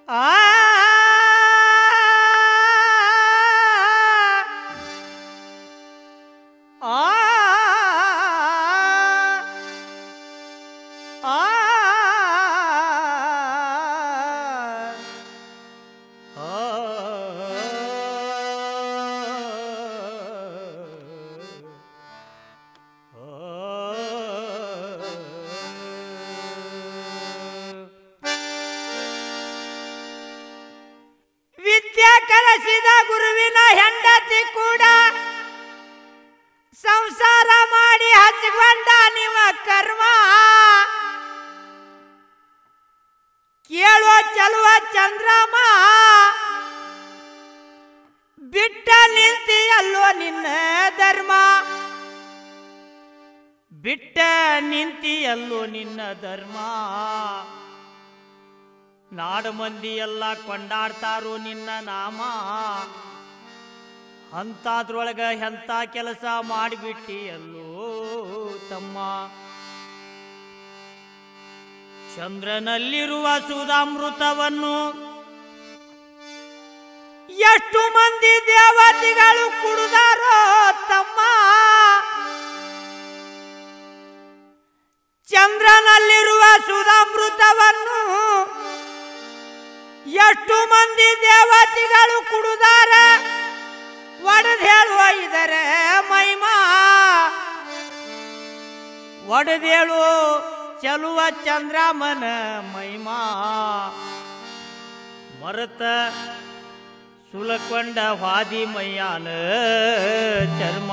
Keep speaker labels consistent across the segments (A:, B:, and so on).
A: ಆ ಆ ಆ ವಿದ್ಯೆ ಕಲಿಸಿದ ಗುರುವಿನ ಹೆಂಡತಿ ಕೂಡ ಸಂಸಾರ ಮಾಡಿ ಹಚ್ಕೊಂಡ ನಿಮ್ಮ ಕರ್ಮ ಕೇಳುವ ಚಲುವ ಚಂದ್ರಮ ಬಿಟ್ಟ ನಿಂತಿಯಲ್ಲೋ ನಿನ್ನ ಧರ್ಮ ಬಿಟ್ಟ ನಿಂತಿಯಲ್ಲೋ ನಿನ್ನ ಧರ್ಮ ನಾಡು ಮಂದಿ ಎಲ್ಲ ಕೊಂಡಾಡ್ತಾರೋ ನಿನ್ನ ನಾಮ ಅಂತಾದ್ರೊಳಗ ಎಂಥ ಕೆಲಸ ಮಾಡಿಬಿಟ್ಟಿ ಅಲ್ಲೋ ತಮ್ಮ ಚಂದ್ರನಲ್ಲಿರುವ ಸುಧಾಮೃತವನ್ನು ಎಷ್ಟು ಮಂದಿ ದೇವತೆಗಳು ಕುಡಿದಾರೋ ತಮ್ಮ ಚಂದ್ರನಲ್ಲಿರುವ ಸುಧಾಮೃತವನ್ನು ಎಷ್ಟು ಮಂದಿ ದೇವತೆಗಳು ಕುಡುದಾರ ಒಡೆದು ಹೇಳುವ ಇದರ ಮಹಿಮಾ ಒಡೆದೇಳು ಚಲುವ ಚಂದ್ರಮನ ಮಹಿಮಾ ಮರತ ಸುಲಕೊಂಡ ವಾದಿ ಮೈಯಾನ ಚರ್ಮ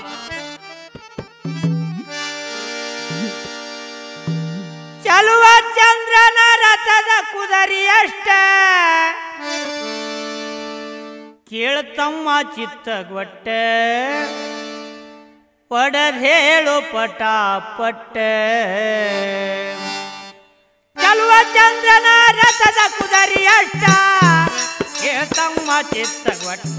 A: ಚಲುವ ಚಂದ್ರನ ರಥದ ಕುದರಿಯಷ್ಟ ಕೇಳ್ತಮ್ಮ ಚಿತ್ತಗೊಟ್ಟ ಒಡದೇಳು ಪಟ ಪಟ್ಟ ಚಲುವ ಚಂದ್ರನ ರಥದ ಕುದರಿಯಷ್ಟ ಕೇಳ್ತಮ್ಮ ಚಿತ್ತಗೊಟ್ಟ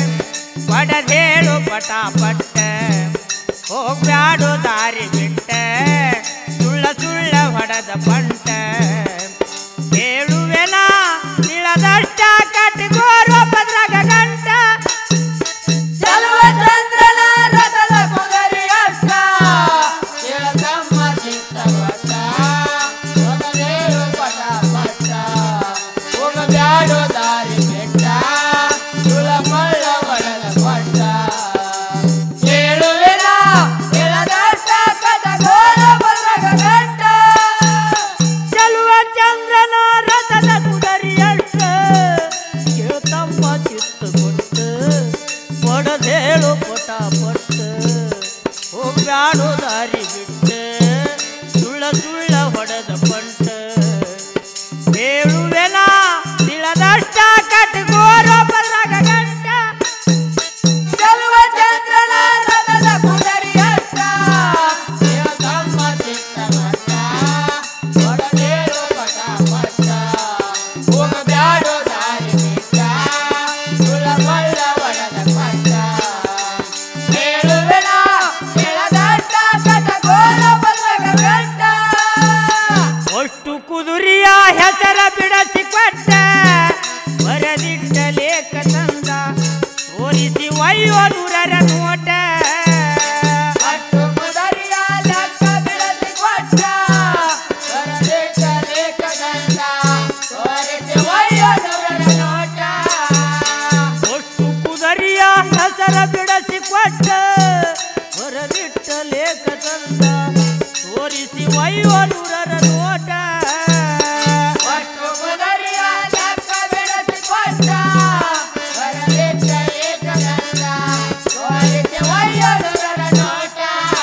A: ಒಡದೇಳು ಪಟ ಪಟ್ಟ ಹೋಗ್ಬ್ಯಾಡು ದಾರಿ ಬಿಟ್ಟ ಸುಳ್ಳ ಸುಳ್ಳ ಹೊಡೆದ ಪಂಟ ಹೇಳುವೆನ ತಿಳದಷ್ಟ ಕಟ್ಗೋರು ಭದ್ರಗ ಗಂಟ
B: ಚಲುವ ಚಂದ್ರನ ರಥದ ಕುದುರೆಯಷ್ಟ ಕೇಳತಮ್ಮ ಚಿತ್ತವಟ್ಟ ಹೋಗಲೇರು ಪಟ ಪಟ್ಟ ಹೋಗಬ್ಯಾಡೋ ದಾರಿ ಬೆಟ್ಟ ಸುಳಮಳ್ಳ ಒಳಗ ಪಟ್ಟ ಕೇಳುವೆನ ಕೇಳದಷ್ಟ ಕಟಗೋರ ಭದ್ರಗ ಗಂಟ
A: ಚಲುವ ಚಂದ್ರನ ರಥದ ಕುದರಿಯಷ್ಟ ಕೇಳ್ತಮ್ಮ ಚಿತ್ತ ಕೊಟ್ಟು ಒಡದೇಳು ಪಟ ಪಟ್ಟು ಹೋಗ್ಬ್ಯಾಡು ದಾರಿ ಬಿಟ್ಟು ಸುಳ್ಳ ಸುಳ್ಳ ಹೊಡೆದ ಪಂಟ ಹೇಳುವೆನ ತಿಳದಷ್ಟ ಕಟ್ಗೋರೋ ಬಲ್ಲಾಗ ಗಂಟ
B: ಚಲುವ ಚಂದ್ರನ ರಥದ ಕುದುರೆಯಷ್ಟ ಕೇಳತಮ್ಮ ಚಿತ್ತವಟ್ಟ ಹೊರದೇರು ಪಟ ಪಟ್ಟ ಹೋಗಬ್ಯಾಡೋ ದಾರಿ ಬಿಟ್ಟ ಸುಳಮಳ್ಳ ಒಳದ ಪಟ್ಟ ಹೇಳುವೆನ ಕೇಳದಟ್ಟ ಕಟಗೋರ ಬಲ್ಲಗ ಗಂಟ
A: ಅಷ್ಟು ಕುದುರಿಯ ಹೆಸರ ಬಿಡಸಿ ಕೊಟ್ಟ ಬರದಿಟ್ಟ ಲೇಖ ತಂದ ತೋರಿಸಿ ಒಯ್ಯುವ ನೂರರ ನೋಟ
B: ಅಟ್ಟು ಕುದರಿಯ ಲೆಕ್ಕ ಬಿಡಸಿ ಕೊಟ್ಟ ಹೊರದೇಶ ಲೇಖ ಗಂಟ ತೋರಿಸಿ ಒಯ್ಯೋದವರ ನೋಟ
A: ಅಷ್ಟು ಕುದುರಿಯ ಹೆಸರ ಬಿಡಸಿ ಕೊಟ್ಟ ಬರದಿಟ್ಟ ಲೇಖ ತಂದ ತೋರಿಸಿ ಒಯ್ಯುವ ನೂರರ ನೋಟ
B: ಒಟ್ಟು ಕುದರಿಯ ಲೆಕ್ಕ ಬಿಡಸಿ ಕೊಟ್ಟ ಹೊರದೇಶ ಲೇಖ ಗಂಟ ತೋರಿಸಿ ಒಯ್ಯೋದವರ ನೋಟ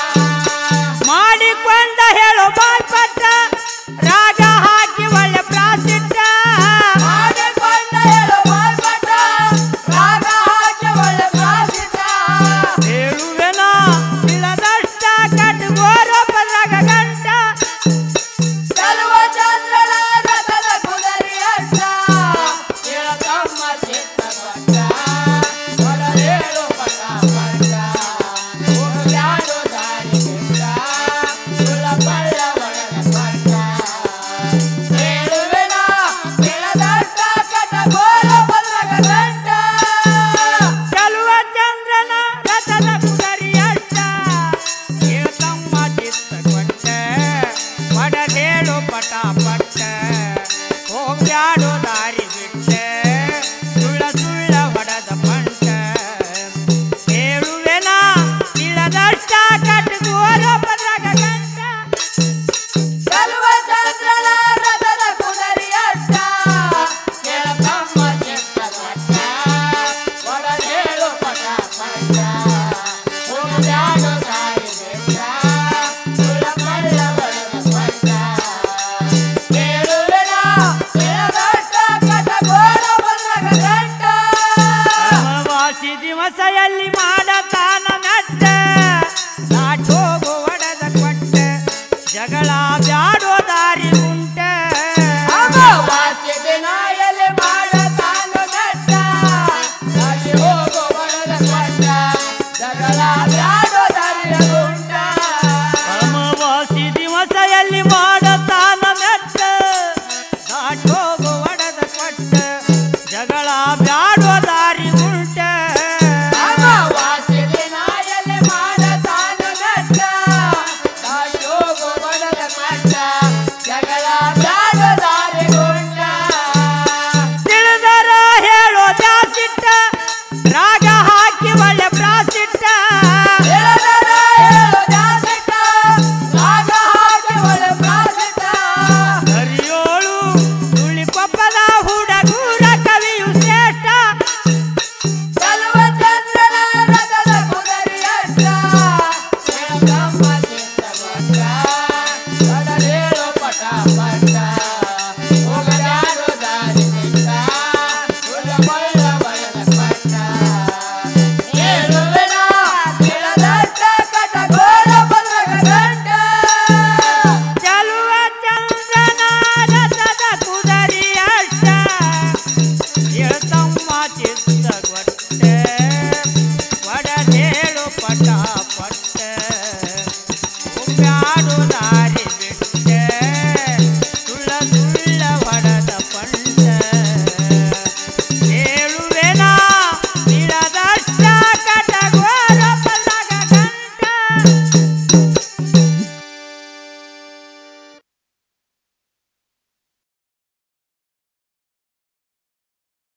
A: ಮಾಡಿಕೊಂಡ ಹೇಳೋ ಬಾಯ್ಪಟ್ಟ ರಾಗ ಹಾಕಿ ಒಳ್ಳೆ ಪ್ರಾಸಿಟ್ಟ
B: ಮಾಡಿಕೊಂಡ ಹೇಳು ಬಾಯ್ಪಟ್ಟ ರಾಗ ಹಾಕಿ ಒಳ್ಳೆ ಪ್ರಾಸಿದ್ದ
A: ಹೇಳುವೆನ ಇಳದಷ್ಟ ಕಟ್ಗೋರ ಬಲ್ಲಗ ಗಂಟ ಪಟ ಪಟ್ಟ ಹೋಗ್ಬ್ಯಾಡೋ ದಾರಿ ಬಿಟ್ಟ ಸುಳ್ಳ ಸುಳ್ಳ ಹೊಡೆದ ಪಂಟ ಹೇಳುವೆನ ಇಳದಷ್ಟ ಕಟ್ಗೋರ ಪದ್ರಾಗ ಗಂಟ
B: ಚೆಲುವ ಚಂದ್ರನ ರಥದ ಕುದರಿಯಷ್ಟ ಕೇಳತಮ್ಮ ಚಿತ್ತ ಕೊಟ್ಟ ಒಡನೇಳು ಪಟ ಪಟ್ಟ ಹೋಗ್ಯಾಡು ದಾರಿ ಬಿಟ್ಟ ಸುಳ್ಳ ಮಳ್ಳ ಬಡದ ಪಟ್ಟ ಕೇಳುವೆನ ಕೇಳದಷ್ಟ ಕಟಗೋಳ ಬದ್ರಗ ಗಂಟ
A: ವಾಸಿ ದಿವಸೆಯಲ್ಲಿ ಮಾಡತಾನ ನಟ್ಟ ನಾಟೋಗು ಒಡೆದ ಕೊಟ್ಟ ಜಗಳ ಬ್ಯಾಡೋ ದಾರಿ ಉಂಟ
B: ಅಮಾವಾಸ್ಯೆ ದಿನ ಎಲ್ಲಿ ಮಾಡತಾನು ನಟ್ಟ ಅಲ್ಲಿ ಹೋಗೋ ಬಡದ ಕೊಟ್ಟ ಜಗಳ ಬ್ಯಾಡೋ ದಾರಿಯ ಗುಂಟ
A: ಅಮಾವಾಸಿ ದಿವಸೆಯಲ್ಲಿ ಮಾಡತಾನ ನಟ್ಟ ನಾಟೋಗು ಒಡೆದ ಕೊಟ್ಟ ಜಗಳ ಬ್ಯಾಡೋ ದಾರಿ ಉಂಟ
B: ಅಮಾವಾಸ್ಯೆ ದಿನ ಎಲ್ಲಿ ಮಾಡತಾನು ನಟ್ಟ ಅಲ್ಲಿ ಹೋಗೋ ಬಡದ ಕೊಟ್ಟ ಜಗಳ ಬ್ಯಾಡೋ ದಾರಿ ಗುಂಟ
A: ತಿಳಿದರ ಹೇಳೋ ಜಾಸಿಟ್ಟ ರಾಗ ಹಾಕಿ ಒಳ್ಳೆ ಪ್ರಾಸಿಟ್ಟ
B: ಹೇಳದರ ಹೇಳು ಜಾಸಿಟ್ಟ ರಾಗ ಹಾಕಿ ಒಳ್ಳೆ ಪ್ರಾಸಿಟ್ಟ
A: ಹರಿಯೋಳು ತುಳಿ ಕೊಪ್ಪದ ಹುಡಗೂರ ಕವಿಯು ಶ್ರೇಷ್ಠ
B: ಚೆಲುವ ಚಂದ್ರನ ರಥದ ಕುದರಿಯಷ್ಟ ಕೇಳತಮ್ಮ ಚಿತ್ತ ಕೊಟ್ಟ ಒಡನೇಳು ಪಟ ಪಟ್ಟ ಹೋಗದಾರು ದಾರಿ ಬಿಟ್ಟ ಸುಳ್ಳ ಬಳ್ಳ ಬಳ್ಳದ ಪಟ್ಟ ಹೇಳುವೆನ ಕೇಳದಟ್ಟ ಕಟಗೋಳ ಬದ್ರಗ ಗಂಟ
A: ಚಲುವ ಚಂದ್ರನ ರಥದ ಕುದರಿ ಅಷ್ಟ ಹೇಳ್ತಮ್ಮ ಚಿತ್ತ ಗೊಟ್ಟೆ ಒಡದೇಳು ಪಟ